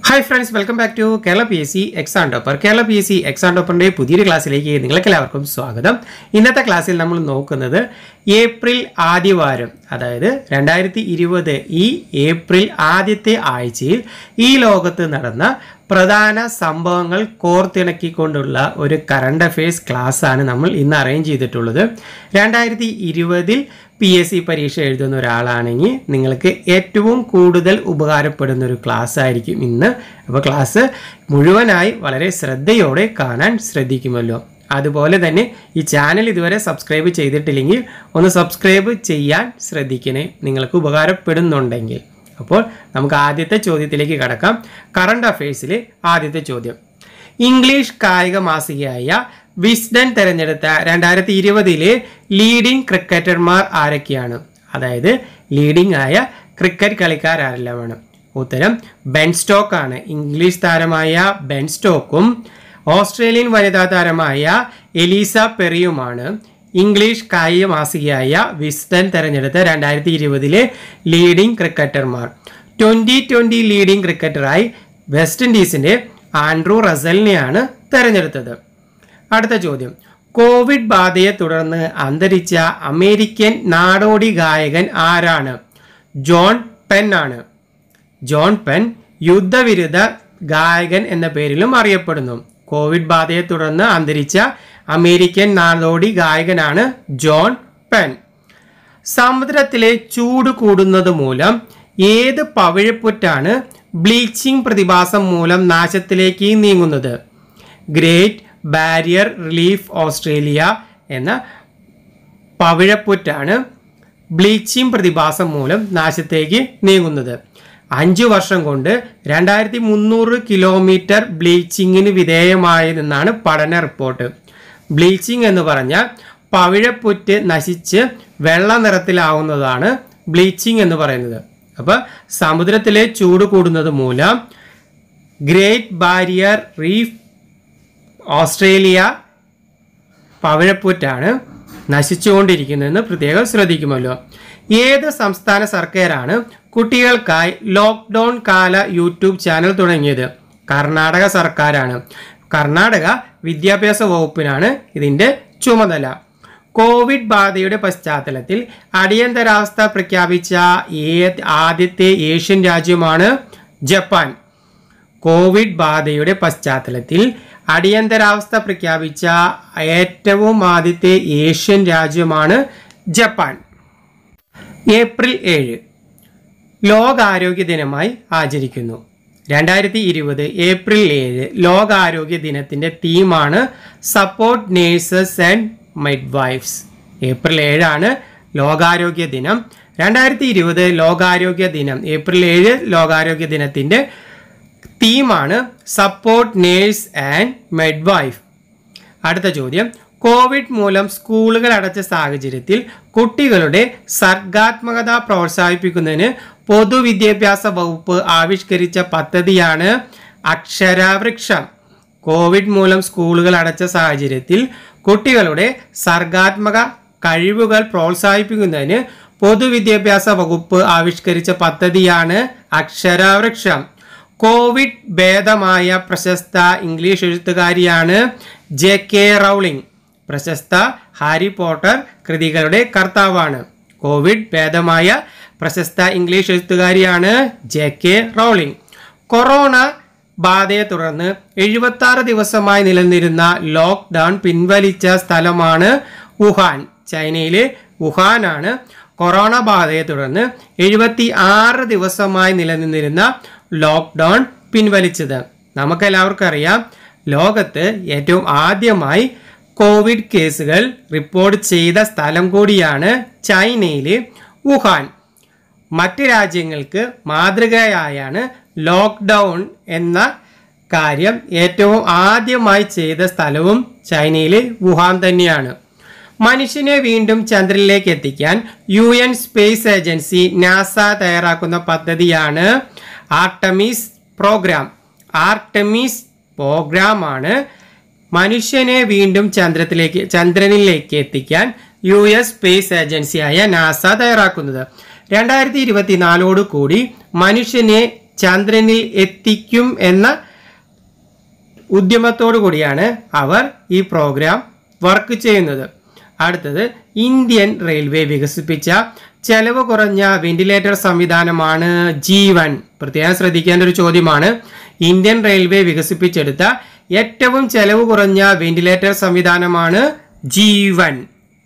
hi friends welcome back to Kerala P S C exam topper Kerala P S C exam ടോപ്പറിൻ്റെ പുതിയൊരു ക്ലാസ്സിലേക്ക് നിങ്ങൾക്ക് എല്ലാവർക്കും സ്വാഗതം ഇന്നത്തെ ക്ലാസ്സിൽ നമ്മൾ നോക്കുന്നത് ഏപ്രിൽ ആദ്യവാരം അതായത് രണ്ടായിരത്തി ഇരുപത് ഈ ഏപ്രിൽ ആദ്യത്തെ ആഴ്ചയിൽ ഈ ലോകത്ത് നടന്ന പ്രധാന സംഭവങ്ങൾ കോർത്തിണക്കിക്കൊണ്ടുള്ള ഒരു കറണ്ട് അഫയേഴ്സ് ക്ലാസ് ആണ് നമ്മൾ ഇന്ന് അറേഞ്ച് ചെയ്തിട്ടുള്ളത് രണ്ടായിരത്തി ഇരുപതിൽ പി എസ് സി പരീക്ഷ എഴുതുന്ന ഒരാളാണെങ്കിൽ നിങ്ങൾക്ക് ഏറ്റവും കൂടുതൽ ഉപകാരപ്പെടുന്ന ഒരു ക്ലാസ് ആയിരിക്കും ഇന്ന് അപ്പോൾ ക്ലാസ് മുഴുവനായി വളരെ ശ്രദ്ധയോടെ കാണാൻ ശ്രദ്ധിക്കുമല്ലോ അതുപോലെ തന്നെ ഈ ചാനൽ ഇതുവരെ സബ്സ്ക്രൈബ് ചെയ്തിട്ടില്ലെങ്കിൽ ഒന്ന് സബ്സ്ക്രൈബ് ചെയ്യാൻ ശ്രദ്ധിക്കണേ നിങ്ങൾക്ക് ഉപകാരപ്പെടുന്നുണ്ടെങ്കിൽ അപ്പോൾ നമുക്ക് ആദ്യത്തെ ചോദ്യത്തിലേക്ക് കടക്കാം കറണ്ട് അഫയേഴ്സിലെ ആദ്യത്തെ ചോദ്യം ഇംഗ്ലീഷ് കായിക മാസികയായ വിസ്ഡൻ തെരഞ്ഞെടുത്ത രണ്ടായിരത്തി ഇരുപതിലെ ലീഡിംഗ് ക്രിക്കറ്റർമാർ ആരൊക്കെയാണ് അതായത് ലീഡിംഗ് ആയ ക്രിക്കറ്റ് കളിക്കാർ ആരെല്ലാമാണ് ഉത്തരം ബെൻ സ്റ്റോക്ക് ആണ് ഇംഗ്ലീഷ് താരമായ ബെൻ സ്റ്റോക്കും ഓസ്ട്രേലിയൻ വനിതാ താരമായ എലീസ പെറിയുമാണ് ഇംഗ്ലീഷ് കായിക മാസികയായ വിസ്ഡൻ തെരഞ്ഞെടുത്ത രണ്ടായിരത്തി ഇരുപതിലെ ലീഡിംഗ് ക്രിക്കറ്റർമാർ ട്വൻ്റി ട്വൻ്റി ലീഡിംഗ് ക്രിക്കറ്ററായി വെസ്റ്റ് ഇൻഡീസിൻ്റെ ആൻഡ്രൂ റസലിനെയാണ് തെരഞ്ഞെടുത്തത് അടുത്ത ചോദ്യം കോവിഡ് ബാധയെ തുടർന്ന് അന്തരിച്ച അമേരിക്കൻ നാടോടി ഗായകൻ ആരാണ് ജോൺ പെൻ ആണ് ജോൺ പെൻ യുദ്ധവിരുദ്ധ ഗായകൻ എന്ന പേരിലും അറിയപ്പെടുന്നു കോവിഡ് ബാധയെ തുടർന്ന് അന്തരിച്ച അമേരിക്കൻ നാടോടി ഗായകനാണ് ജോൺ പെൻ സമുദ്രത്തിലെ ചൂട് കൂടുന്നത് മൂലം ഏത് പവിഴപ്പുറ്റാണ് ബ്ലീച്ചിങ് പ്രതിഭാസം മൂലം നാശത്തിലേക്ക് നീങ്ങുന്നത് ഗ്രേറ്റ് ബാരിയർ റിലീഫ് ഓസ്ട്രേലിയ എന്ന പവിഴപ്പുറ്റാണ് ബ്ലീച്ചിങ് പ്രതിഭാസം മൂലം നാശത്തേക്ക് നീങ്ങുന്നത് അഞ്ചു വർഷം കൊണ്ട് രണ്ടായിരത്തി മുന്നൂറ് കിലോമീറ്റർ ബ്ലീച്ചിങ്ങിന് വിധേയമായതെന്നാണ് പഠന റിപ്പോർട്ട് ബ്ലീച്ചിങ് എന്ന് പറഞ്ഞാൽ പവിഴപ്പുറ്റ് നശിച്ച് വെള്ള നിറത്തിലാവുന്നതാണ് ബ്ലീച്ചിങ് എന്ന് പറയുന്നത് അപ്പോൾ സമുദ്രത്തിലെ ചൂട് കൂടുന്നത് മൂലം ഗ്രേറ്റ് ബാരിയർ റീഫ് ഓസ്ട്രേലിയ പവിഴപ്പുറ്റാണ് നശിച്ചുകൊണ്ടിരിക്കുന്നതെന്ന് പ്രത്യേകം ശ്രദ്ധിക്കുമല്ലോ ഏത് സംസ്ഥാന സർക്കാരാണ് കുട്ടികൾക്കായി ലോക്ക്ഡൗൺ കാല യൂട്യൂബ് ചാനൽ തുടങ്ങിയത് കർണാടക സർക്കാരാണ് കർണാടക വിദ്യാഭ്യാസ വകുപ്പിനാണ് ഇതിൻ്റെ ചുമതല കോവിഡ് ബാധയുടെ പശ്ചാത്തലത്തിൽ അടിയന്തരാവസ്ഥ പ്രഖ്യാപിച്ച ഏ- ആദ്യത്തെ ഏഷ്യൻ രാജ്യമാണ് ജപ്പാൻ കോവിഡ് ബാധയുടെ പശ്ചാത്തലത്തിൽ അടിയന്തരാവസ്ഥ പ്രഖ്യാപിച്ച ഏറ്റവും ആദ്യത്തെ ഏഷ്യൻ രാജ്യമാണ് ജപ്പാൻ ഏപ്രിൽ ഏഴ് ലോകാരോഗ്യ ദിനമായി ആചരിക്കുന്നു രണ്ടായിരത്തി ഇരുപത് ഏപ്രിൽ ഏഴ് ലോകാരോഗ്യ ദിനത്തിൻ്റെ തീമാണ് support nurses and midwives April ഏഴാണ് ലോകാരോഗ്യ ദിനം രണ്ടായിരത്തി ഇരുപത് ലോകാരോഗ്യ ദിനം ഏപ്രിൽ ഏഴ് ലോകാരോഗ്യ ദിനത്തിൻ്റെ തീമാണ് സപ്പോർട്ട് നേഴ്സ് ആൻഡ് മിഡ്വൈഫ് അടുത്ത ചോദ്യം കോവിഡ് മൂലം സ്കൂളുകൾ അടച്ച സാഹചര്യത്തിൽ കുട്ടികളുടെ സർഗാത്മകത പ്രോത്സാഹിപ്പിക്കുന്നതിന് പൊതുവിദ്യാഭ്യാസ വകുപ്പ് ആവിഷ്കരിച്ച പദ്ധതിയാണ് അക്ഷരവൃക്ഷം കോവിഡ് മൂലം സ്കൂളുകൾ അടച്ച സാഹചര്യത്തിൽ കുട്ടികളുടെ സർഗാത്മക കഴിവുകൾ പ്രോത്സാഹിപ്പിക്കുന്നതിന് പൊതുവിദ്യാഭ്യാസ വകുപ്പ് ആവിഷ്കരിച്ച പദ്ധതിയാണ് അക്ഷരവൃക്ഷം കോവിഡ് ഭേദമായ പ്രശസ്ത ഇംഗ്ലീഷ് എഴുത്തുകാരിയാണ് ജെ കെ റൗളിംഗ് പ്രശസ്ത ഹാരി പോട്ടർ കൃതികളുടെ കർത്താവാണ് കോവിഡ് ഭേദമായ പ്രശസ്ത ഇംഗ്ലീഷ് എഴുത്തുകാരിയാണ് ജെ കെ റൗളിംഗ് കൊറോണ ബാധയെ തുടർന്ന് എഴുപത്തി ആറ് ദിവസമായി നിലനിന്നിരുന്ന ലോക്ക്ഡൗൺ പിൻവലിച്ച സ്ഥലമാണ് വുഹാൻ ചൈനയിലെ വുഹാനാണ് കൊറോണ ബാധയെ തുടർന്ന് എഴുപത്തി ആറ് ദിവസമായി നിലനിന്നിരുന്ന ലോക്ക്ഡൗൺ പിൻവലിച്ചത് നമുക്കെല്ലാവർക്കും അറിയാം ലോകത്ത് ഏറ്റവും ആദ്യമായി കോവിഡ് കേസുകൾ റിപ്പോർട്ട് ചെയ്ത സ്ഥലം കൂടിയാണ് ചൈനയിലെ വുഹാൻ മറ്റ് രാജ്യങ്ങൾക്ക് മാതൃകയായാണ് ലോക്ക്ഡൗൺ എന്ന കാര്യം ഏറ്റവും ആദ്യമായി ചെയ്ത സ്ഥലവും ചൈനയിലെ വുഹാൻ തന്നെയാണ് മനുഷ്യനെ വീണ്ടും ചന്ദ്രനിലേക്ക് എത്തിക്കാൻ U S space agency NASA തയ്യാറാക്കുന്ന പദ്ധതിയാണ് ആർട്ടമീസ് പ്രോഗ്രാം ആർട്ടമീസ് പ്രോഗ്രാമാണ് മനുഷ്യനെ വീണ്ടും ചന്ദ്രത്തിലേക്ക് ചന്ദ്രനിലേക്ക് എത്തിക്കാൻ യു എസ് സ്പേസ് ഏജൻസിയായ നാസ തയ്യാറാക്കുന്നത് രണ്ടായിരത്തി ഇരുപത്തിനാലോട് കൂടി മനുഷ്യനെ ചന്ദ്രനിൽ എത്തിക്കും എന്ന ഉദ്യമത്തോടു കൂടിയാണ് അവർ ഈ പ്രോഗ്രാം വർക്ക് ചെയ്യുന്നത് അടുത്തത് ഇന്ത്യൻ റെയിൽവേ വികസിപ്പിച്ച ചെലവ് കുറഞ്ഞ വെന്റിലേറ്റർ സംവിധാനമാണ് ജീവൻ പ്രത്യേകം ശ്രദ്ധിക്കേണ്ട ഒരു ചോദ്യമാണ് ഇന്ത്യൻ റെയിൽവേ വികസിപ്പിച്ചെടുത്ത ഏറ്റവും ചെലവ് കുറഞ്ഞ വെന്റിലേറ്റർ സംവിധാനമാണ് ജീവൻ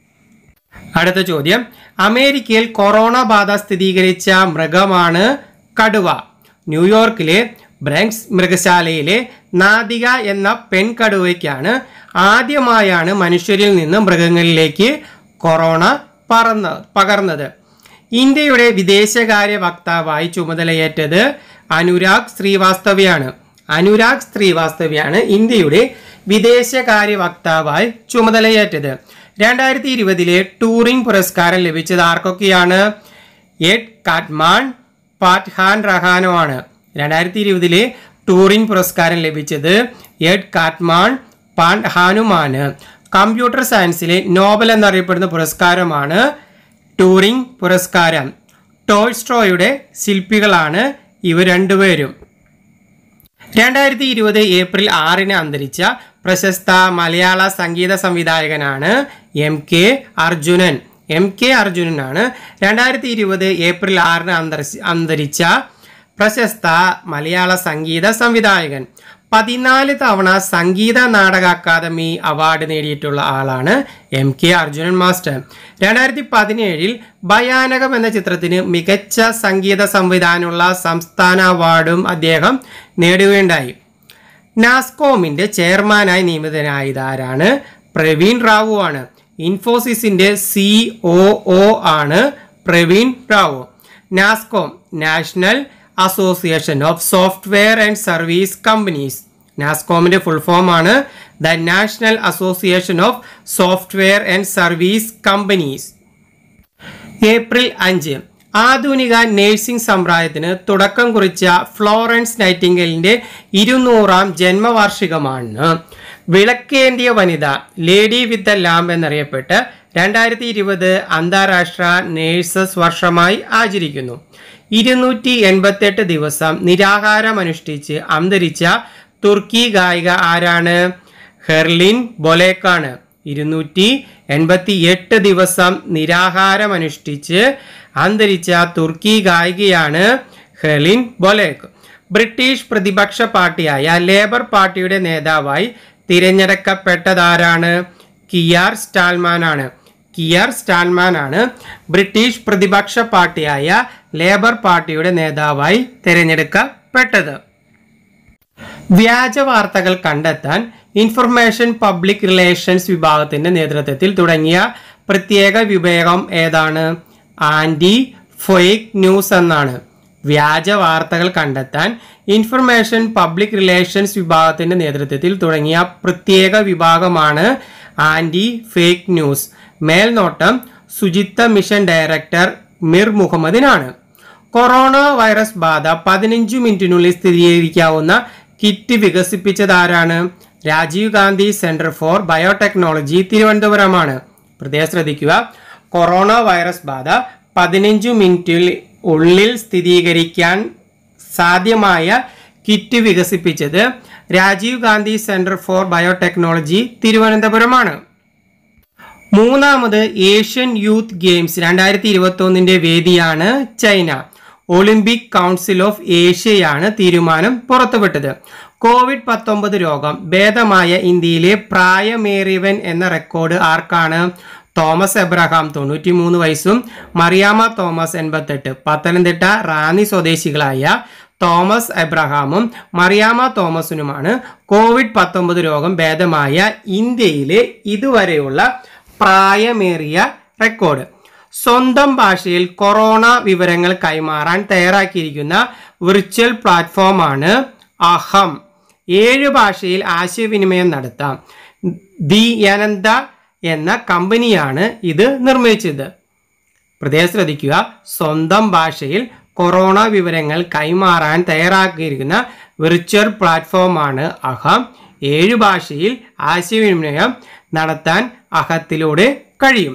അടുത്ത ചോദ്യം അമേരിക്കയിൽ കൊറോണ ബാധ സ്ഥിരീകരിച്ച മൃഗമാണ് കടുവ ന്യൂയോർക്കിലെ ബ്രങ്ക്സ് മൃഗശാലയിലെ നാദിക എന്ന പെൺകടുവയ്ക്കാണ് ആദ്യമായാണ് മനുഷ്യരിൽ നിന്ന് മൃഗങ്ങളിലേക്ക് കൊറോണ പറന്ന് പകർന്നത് ഇന്ത്യയുടെ വിദേശകാര്യ വക്താവായി ചുമതലയേറ്റത് അനുരാഗ് ശ്രീവാസ്തവയാണ് അനുരാഗ് ശ്രീവാസ്തവയാണ് ഇന്ത്യയുടെ വിദേശകാര്യ വക്താവായി ചുമതലയേറ്റത് രണ്ടായിരത്തി ഇരുപതിലെ ടൂറിംഗ് പുരസ്കാരം ലഭിച്ചത് ആർക്കൊക്കെയാണ് എഡ് കാറ്റ്മാൻ പാറ്റ്ഹാൻ റഹാനോ ആണ് രണ്ടായിരത്തി ഇരുപതിലെ ടൂറിംഗ് പുരസ്കാരം ലഭിച്ചത് എഡ് കാറ്റ്മാൻ പാൻ ഹാനുമാണ് കമ്പ്യൂട്ടർ സയൻസിലെ നോബൽ എന്നറിയപ്പെടുന്ന പുരസ്കാരമാണ് ടൂറിംഗ് പുരസ്കാരം ടോൾസ്ട്രോയുടെ ശില്പികളാണ് ഇവർ രണ്ടുപേരും രണ്ടായിരത്തി ഇരുപത് ഏപ്രിൽ ആറിന് അന്തരിച്ച പ്രശസ്ത മലയാള സംഗീത സംവിധായകനാണ് M K Arjunan M K അർജുനനാണ് രണ്ടായിരത്തി ഇരുപത് ഏപ്രിൽ ആറിന് അന്തരിച്ച അന്തരിച്ച പ്രശസ്ത മലയാള സംഗീത സംവിധായകൻ പതിനാല് തവണ സംഗീത നാടക അക്കാദമി അവാർഡ് നേടിയിട്ടുള്ള ആളാണ് എം കെ അർജുനൻ മാസ്റ്റർ രണ്ടായിരത്തി പതിനേഴിൽ ഭയാനകം എന്ന ചിത്രത്തിന് മികച്ച സംഗീത സംവിധാനമുള്ള സംസ്ഥാന അവാർഡും അദ്ദേഹം നേടുകയുണ്ടായി നാസ്കോമിന്റെ ചെയർമാനായി നിയമിതനായത് ആരാണ് പ്രവീൺ റാവു ആണ് ഇൻഫോസിസിന്റെ സി ഒ ഒ ആണ് Praveen Rao NASSCOM National Association of Software and Service Companies നാസ്കോമിന്റെ ഫുൾ ഫോം ആണ് the National Association of Software and Service Companies April അഞ്ച് ആധുനിക നേഴ്സിംഗ് സമ്പ്രദായത്തിന് തുടക്കം കുറിച്ച ഫ്ലോറൻസ് നൈറ്റിംഗലിന്റെ ഇരുന്നൂറാം ജന്മവാർഷികമാണ് വിളക്കേന്തിയ വനിത ലേഡി വിത്ത് ദ ലാമ്പ് എന്നറിയപ്പെട്ട് രണ്ടായിരത്തി ഇരുപത് അന്താരാഷ്ട്ര നേഴ്സസ് വർഷമായി ആചരിക്കുന്നു ഇരുന്നൂറ്റി എൺപത്തെട്ട് ദിവസം നിരാഹാരമനുഷ്ഠിച്ച് അന്തരിച്ച തുർക്കി ഗായിക ആരാണ് ഹെർലിൻ ബൊലേക്കാണ് ഇരുന്നൂറ്റി എൺപത്തി എട്ട് ദിവസം നിരാഹാരമനുഷ്ഠിച്ച് അന്തരിച്ച തുർക്കി ഗായികയാണ് ഹെർലിൻ ബൊലേക്ക് ബ്രിട്ടീഷ് പ്രതിപക്ഷ പാർട്ടിയായ ലേബർ പാർട്ടിയുടെ നേതാവായി തിരഞ്ഞെടുക്കപ്പെട്ടതാരാണ് കിയാർ സ്റ്റാൽമാൻ ആണ് കിയർ സ്റ്റാൻമാൻ ആണ് ബ്രിട്ടീഷ് പ്രതിപക്ഷ പാർട്ടിയായ ലേബർ പാർട്ടിയുടെ നേതാവായി തിരഞ്ഞെടുക്കപ്പെട്ടത് വ്യാജ വാർത്തകൾ കണ്ടെത്താൻ ഇൻഫർമേഷൻ പബ്ലിക് റിലേഷൻസ് വിഭാഗത്തിന്റെ നേതൃത്വത്തിൽ തുടങ്ങിയ പ്രത്യേക വിഭാഗം ഏതാണ് ആന്റി ഫേക്ക് ന്യൂസ് എന്നാണ് വ്യാജ വാർത്തകൾ കണ്ടെത്താൻ ഇൻഫർമേഷൻ പബ്ലിക് റിലേഷൻസ് വിഭാഗത്തിന്റെ നേതൃത്വത്തിൽ തുടങ്ങിയ പ്രത്യേക വിഭാഗമാണ് ആന്റി ഫേക്ക് ന്യൂസ് മേൽനോട്ടം ശുചിത്വ മിഷൻ ഡയറക്ടർ മിർ മുഹമ്മദിനാണ് കൊറോണ വൈറസ് ബാധ പതിനഞ്ച് മിനിറ്റിനുള്ളിൽ സ്ഥിരീകരിക്കാവുന്ന കിറ്റ് വികസിപ്പിച്ചതാരാണ് Rajiv Gandhi centre for biotechnology തിരുവനന്തപുരമാണ് പ്രത്യേകം ശ്രദ്ധിക്കുക കൊറോണ വൈറസ് ബാധ പതിനഞ്ച് മിനിറ്റിൽ ഉള്ളിൽ സ്ഥിരീകരിക്കാൻ സാധ്യമായ കിറ്റ് വികസിപ്പിച്ചത് Rajiv Gandhi centre for biotechnology തിരുവനന്തപുരമാണ് മൂന്നാമത് ഏഷ്യൻ യൂത്ത് ഗെയിംസ് രണ്ടായിരത്തി ഇരുപത്തി ഒന്നിന്റെ വേദിയാണ് ചൈന ഒളിമ്പിക് കൗൺസിൽ ഓഫ് ഏഷ്യയാണ് തീരുമാനം പുറത്തുവിട്ടത് കോവിഡ് പത്തൊമ്പത് രോഗം ഭേദമായ ഇന്ത്യയിലെ പ്രായമേറിയവൻ എന്ന റെക്കോർഡ് ആർക്കാണ് തോമസ് എബ്രഹാം തൊണ്ണൂറ്റി മൂന്ന് വയസ്സും മറിയാമ്മ തോമസ് എൺപത്തെട്ട് പത്തനംതിട്ട റാന്നി സ്വദേശികളായ തോമസ് എബ്രഹാമും മറിയാമ്മ തോമസിനുമാണ് കോവിഡ് പത്തൊമ്പത് രോഗം ഭേദമായ ഇന്ത്യയിലെ ഇതുവരെയുള്ള പ്രായമേറിയ റെക്കോർഡ് സ്വന്തം ഭാഷയിൽ കൊറോണ വിവരങ്ങൾ കൈമാറാൻ തയ്യാറാക്കിയിരിക്കുന്ന വിർച്വൽ പ്ലാറ്റ്ഫോമാണ് അഹം ഏഴ് ഭാഷയിൽ ആശയവിനിമയം നടത്താം ദി അനന്ത എന്ന കമ്പനിയാണ് ഇത് നിർമ്മിച്ചത് പ്രത്യേകം ശ്രദ്ധിക്കുക സ്വന്തം ഭാഷയിൽ കൊറോണ വിവരങ്ങൾ കൈമാറാൻ തയ്യാറാക്കിയിരിക്കുന്ന വിർച്വൽ പ്ലാറ്റ്ഫോമാണ് അഹം ഏഴ് ഭാഷയിൽ ആശയവിനിമയം നടത്താൻ അഹത്തിലൂടെ കഴിയും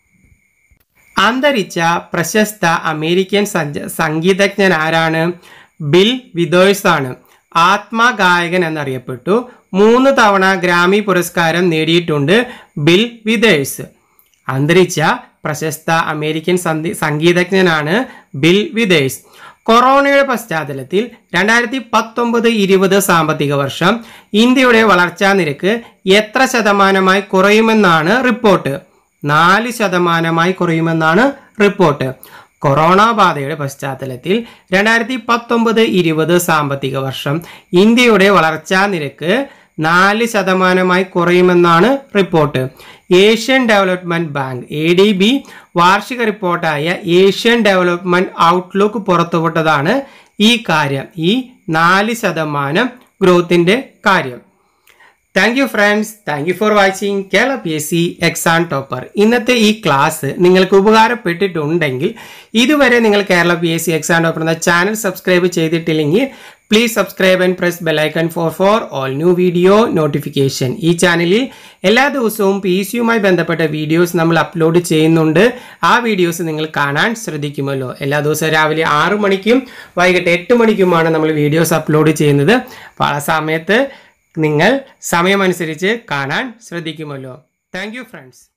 അന്തരിച്ച പ്രശസ്ത അമേരിക്കൻ സഞ്ച സംഗീതജ്ഞൻ ആരാണ് ബിൽ വിതേഴ്സ് ആണ് ആത്മഗായകൻ എന്നറിയപ്പെട്ടു മൂന്ന് തവണ ഗ്രാമി പുരസ്കാരം നേടിയിട്ടുണ്ട് ബിൽ വിതേഴ്സ് അന്തരിച്ച പ്രശസ്ത അമേരിക്കൻ സന്ധി- സംഗീതജ്ഞനാണ് ബിൽ വിതേഴ്സ് കൊറോണയുടെ പശ്ചാത്തലത്തിൽ രണ്ടായിരത്തി പത്തൊമ്പത് ഇരുപത് സാമ്പത്തിക വർഷം ഇന്ത്യയുടെ വളർച്ചാ നിരക്ക് എത്ര ശതമാനമായി കുറയുമെന്നാണ് റിപ്പോർട്ട് നാല് ശതമാനമായി കുറയുമെന്നാണ് റിപ്പോർട്ട് കൊറോണ ബാധയുടെ പശ്ചാത്തലത്തിൽ രണ്ടായിരത്തി പത്തൊമ്പത് ഇരുപത് സാമ്പത്തിക വർഷം ഇന്ത്യയുടെ വളർച്ചാ നിരക്ക് നാല് ശതമാനമായി കുറയുമെന്നാണ് report Asian development bank A D B വാർഷിക റിപ്പോർട്ടായ ഏഷ്യൻ ഡെവലപ്മെന്റ് ഔട്ട്ലുക്ക് പുറത്തുവിട്ടതാണ് ഈ കാര്യം ഈ നാല് ശതമാനം ഗ്രോത്തിന്റെ കാര്യം thank you friends thank you for watching Kerala P S C exam topper ഇന്നത്തെ ഈ ക്ലാസ് നിങ്ങൾക്ക് ഉപകാരപ്പെട്ടിട്ടുണ്ടെങ്കിൽ ഇതുവരെ നിങ്ങൾ Kerala P S C exam topper എന്ന ചാനൽ സബ്സ്ക്രൈബ് ചെയ്തിട്ടില്ലെങ്കിൽ please subscribe and press bell icon for for all new video notification ഈ ചാനലിൽ എല്ലാ ദിവസവും പി എസ് സിയുമായി ബന്ധപ്പെട്ട വീഡിയോസ് നമ്മൾ അപ്ലോഡ് ചെയ്യുന്നുണ്ട് ആ വീഡിയോസ് നിങ്ങൾ കാണാൻ ശ്രദ്ധിക്കുമല്ലോ എല്ലാ ദിവസവും രാവിലെ ആറു മണിക്കും വൈകിട്ട് എട്ട് മണിക്കുമാണ് നമ്മൾ വീഡിയോസ് അപ്ലോഡ് ചെയ്യുന്നത് അപ്പോൾ ആ സമയത്ത് നിങ്ങൾ സമയമനുസരിച്ച് കാണാൻ ശ്രദ്ധിക്കുമല്ലോ താങ്ക് യു ഫ്രണ്ട്സ്